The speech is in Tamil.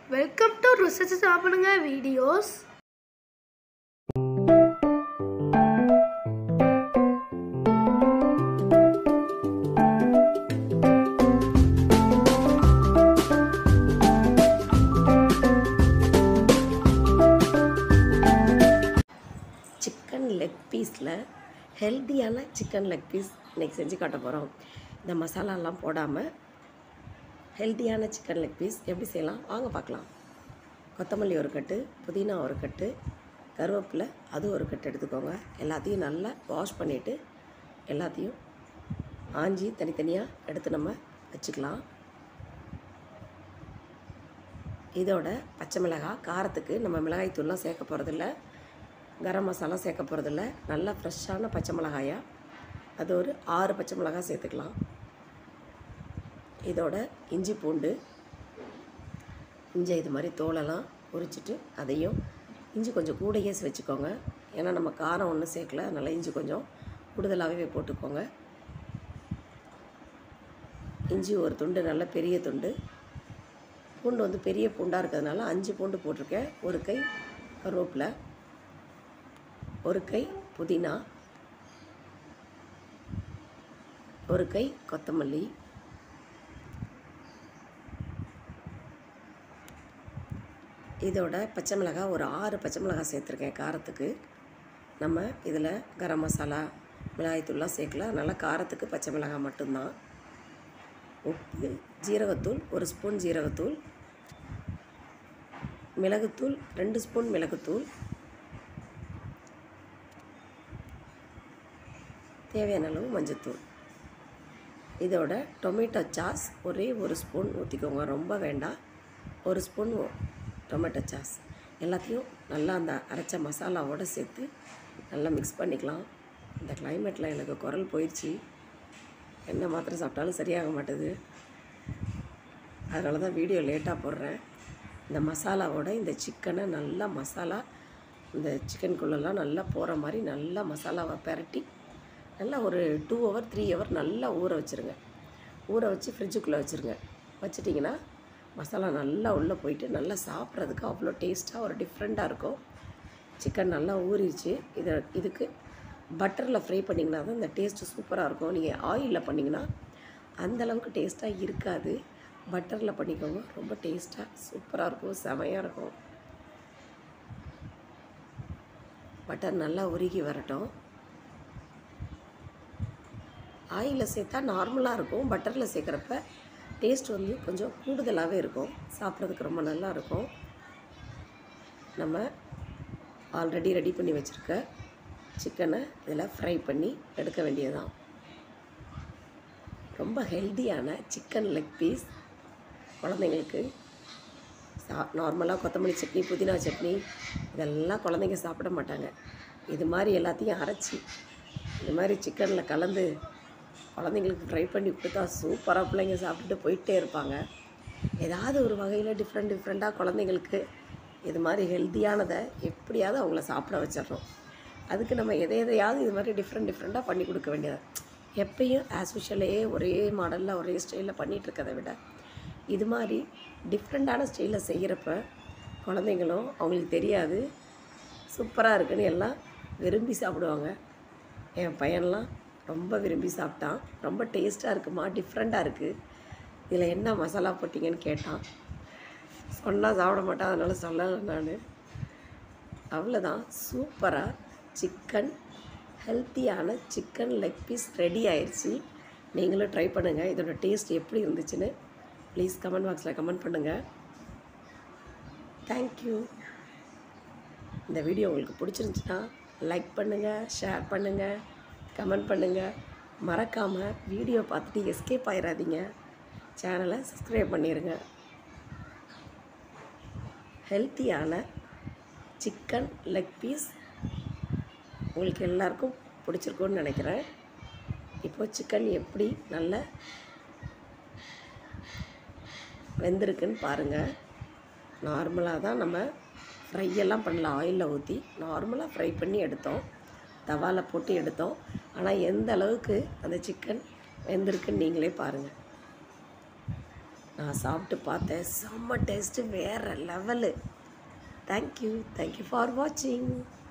வெல்கம் டு ருசிச்சு சாப்பிடுங்க வீடியோஸ் சிக்கன் லெக் பீஸில் ஹெல்த்தியான சிக்கன் லெக் பீஸ் இன்றைக்கி செஞ்சு காட்ட போகிறோம் இந்த மசாலாலாம் போடாமல் ஹெல்த்தியான சிக்கன் லெக் பீஸ் எப்படி செய்யலாம் வாங்க பார்க்கலாம் கொத்தமல்லி ஒரு கட்டு புதினா ஒரு கட்டு கருவேப்பிலை அது ஒரு கட்டு எடுத்துக்கோங்க எல்லாத்தையும் நல்லா வாஷ் பண்ணிவிட்டு எல்லாத்தையும் ஆஞ்சி தனித்தனியாக எடுத்து நம்ம வச்சுக்கலாம் இதோட பச்சை மிளகாய் காரத்துக்கு நம்ம மிளகாய் தூள்லாம் சேர்க்க போகிறதில்ல கரம் மசாலா சேர்க்க போகிறதில்ல நல்லா ஃப்ரெஷ்ஷான பச்சை மிளகாயா அது ஒரு ஆறு பச்சை மிளகாய் சேர்த்துக்கலாம் இதோட இஞ்சி பூண்டு இஞ்சி இது மாதிரி தோலெல்லாம் உரிச்சிட்டு அதையும் இஞ்சி கொஞ்சம் கூடையே வச்சுக்கோங்க ஏன்னா நம்ம காரம் ஒன்றும் சேர்க்கல அதனால் இஞ்சி கொஞ்சம் கூடுதலாகவே போட்டுக்கோங்க இஞ்சி ஒரு துண்டு நல்ல பெரிய துண்டு பூண்டு வந்து பெரிய பூண்டாக இருக்கிறதுனால அஞ்சு பூண்டு போட்டிருக்கேன் ஒரு கை கருவேப்பிலை ஒரு கை புதினா ஒரு கை கொத்தமல்லி இதோட பச்சை மிளகாய் ஒரு ஆறு பச்சை மிளகாய் சேர்த்துருக்கேன் காரத்துக்கு நம்ம இதில் கரம் மசாலா மிளகாய்த்தூள்லாம் சேர்க்கல அதனால் காரத்துக்கு பச்சை மிளகாய் மட்டும்தான் உப்பு ஜீரகத்தூள் ஒரு ஸ்பூன் ஜீரகத்தூள் மிளகுத்தூள் ரெண்டு ஸ்பூன் மிளகுத்தூள் தேவையான அளவு மஞ்சத்தூள் இதோட டொமேட்டோ சாஸ் ஒரே ஒரு ஸ்பூன் ஊற்றிக்கோங்க ரொம்ப வேண்டாம் ஒரு ஸ்பூன் டொமேட்டோ சாஸ் எல்லாத்தையும் நல்லா அந்த அரைச்ச மசாலாவோடு சேர்த்து நல்லா மிக்ஸ் பண்ணிக்கலாம் இந்த கிளைமேட்டில் எனக்கு குரல் போயிடுச்சு என்ன மாத்திரை சாப்பிட்டாலும் சரியாக மாட்டுது அதனால தான் வீடியோ லேட்டாக போடுறேன் இந்த மசாலாவோட இந்த சிக்கனை நல்லா மசாலா இந்த சிக்கனுக்குள்ளெல்லாம் நல்லா போகிற மாதிரி நல்லா மசாலாவை பெரட்டி நல்லா ஒரு டூ ஹவர் த்ரீ ஹவர் நல்லா ஊற வச்சுருங்க ஊற வச்சு ஃப்ரிட்ஜுக்குள்ளே வச்சுருங்க வச்சிட்டிங்கன்னா மசாலா நல்லா உள்ளே போயிட்டு நல்லா சாப்பிட்றதுக்கு அவ்வளோ டேஸ்ட்டாக ஒரு டிஃப்ரெண்ட்டாக இருக்கும் சிக்கன் நல்லா ஊறிடுச்சு இதை இதுக்கு பட்டரில் ஃப்ரை பண்ணிங்கன்னா தான் இந்த டேஸ்ட்டு சூப்பராக இருக்கும் நீங்கள் ஆயிலில் பண்ணிங்கன்னா அந்த அளவுக்கு டேஸ்ட்டாக இருக்காது பட்டரில் பண்ணிக்கோங்க ரொம்ப டேஸ்ட்டாக சூப்பராக இருக்கும் செமையாக இருக்கும் பட்டர் நல்லா உருகி வரட்டும் ஆயிலில் சேர்த்தா நார்மலாக இருக்கும் பட்டரில் சேர்க்குறப்ப டேஸ்ட் வந்து கொஞ்சம் கூடுதலாகவே இருக்கும் சாப்பிட்றதுக்கு ரொம்ப நல்லா இருக்கும் நம்ம ஆல்ரெடி ரெடி பண்ணி வச்சுருக்க சிக்கனை இதில் ஃப்ரை பண்ணி எடுக்க வேண்டியதுதான் ரொம்ப ஹெல்த்தியான சிக்கன் லெக் பீஸ் குழந்தைங்களுக்கு சா நார்மலாக கொத்தமல்லி சட்னி புதினா சட்னி இதெல்லாம் குழந்தைங்க சாப்பிட மாட்டாங்க இது மாதிரி எல்லாத்தையும் அரைச்சி இது மாதிரி சிக்கனில் கலந்து குழந்தைங்களுக்கு ஃப்ரை பண்ணி கொடுத்தா சூப்பராக பிள்ளைங்க சாப்பிட்டுட்டு போயிட்டே இருப்பாங்க ஏதாவது ஒரு வகையில் டிஃப்ரெண்ட் டிஃப்ரெண்ட்டாக குழந்தைங்களுக்கு இது மாதிரி ஹெல்த்தியானதை எப்படியாவது அவங்கள சாப்பிட வச்சிடறோம் அதுக்கு நம்ம எதை எதையாவது இது மாதிரி டிஃப்ரெண்ட் டிஃப்ரெண்ட்டாக பண்ணி கொடுக்க வேண்டியது எப்பயும் ஆஸ் யூஷுவலே ஒரே மாடலில் ஒரே ஸ்டைலில் பண்ணிகிட்டு இருக்கதை விட இது மாதிரி டிஃப்ரெண்ட்டான ஸ்டைலில் செய்கிறப்ப குழந்தைங்களும் அவங்களுக்கு தெரியாது சூப்பராக இருக்குன்னு எல்லாம் விரும்பி சாப்பிடுவாங்க என் பையன்லாம் ரொம்ப விரும்பி சாப்பிட்டான் ரொம்ப டேஸ்ட்டாக இருக்குமா டிஃப்ரெண்ட்டாக இருக்குது இதில் என்ன மசாலா போட்டிங்கன்னு கேட்டான் சொன்னால் சாப்பிட மாட்டான் அதனால் சொல்லலை நான் அவ்வளோதான் சூப்பராக சிக்கன் ஹெல்த்தியான சிக்கன் லெக் பீஸ் ரெடி ஆயிடுச்சு நீங்களும் ட்ரை பண்ணுங்கள் இதோட டேஸ்ட் எப்படி இருந்துச்சுன்னு ப்ளீஸ் கமெண்ட் பாக்ஸில் கமெண்ட் பண்ணுங்கள் தேங்க்யூ இந்த வீடியோ உங்களுக்கு பிடிச்சிருந்துச்சுன்னா லைக் பண்ணுங்கள் ஷேர் பண்ணுங்கள் கமெண்ட் பண்ணுங்கள் மறக்காமல் வீடியோ பார்த்துட்டு எஸ்கேப் ஆயிடாதீங்க சேனலை சப்ஸ்கிரைப் பண்ணிடுங்க ஹெல்த்தியான சிக்கன் லெக் பீஸ் உங்களுக்கு எல்லாருக்கும் பிடிச்சிருக்கும்னு நினைக்கிறேன் இப்போது சிக்கன் எப்படி நல்ல வெந்திருக்குன்னு பாருங்கள் நார்மலாக தான் நம்ம ஃப்ரை எல்லாம் பண்ணல ஆயிலில் ஊற்றி நார்மலாக ஃப்ரை பண்ணி எடுத்தோம் தவாவில் போட்டு எடுத்தோம் ஆனால் எந்த அளவுக்கு அந்த சிக்கன் வெந்திருக்குன்னு நீங்களே பாருங்கள் நான் சாப்பிட்டு பார்த்தேன் செம்ம டேஸ்ட்டு வேறு லெவலு தேங்க்யூ தேங்க்யூ ஃபார் வாட்சிங்